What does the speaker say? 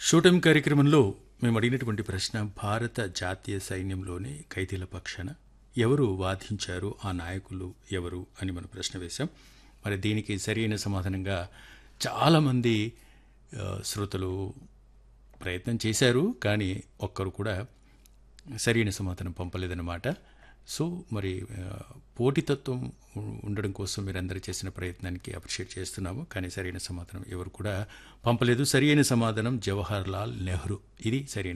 షూటం కార్యక్రమంలో మేము అడిగినటువంటి ప్రశ్న భారత జాతీయ సైన్యంలోని ఖైదీల పక్షాన ఎవరు వాదించారు ఆ నాయకులు ఎవరు అని మనం ప్రశ్న వేశాం మరి దీనికి సరైన సమాధానంగా చాలామంది ఆ, శ్రోతలు ప్రయత్నం చేశారు కానీ ఒక్కరు కూడా సరైన సమాధానం పంపలేదన్నమాట సో మరి ఆ, పోటీతత్వం ఉ- ఉండడం కోసం మీరందరూ చేసిన ప్రయత్నానికి అప్రిషియేట్ చేస్తున్నాము కానీ సరైన సమాధానం ఎవరు కూడా పంపలేదు సరైన సమాధానం జవహర్ లాల్ నెహ్రూ ఇది సరైన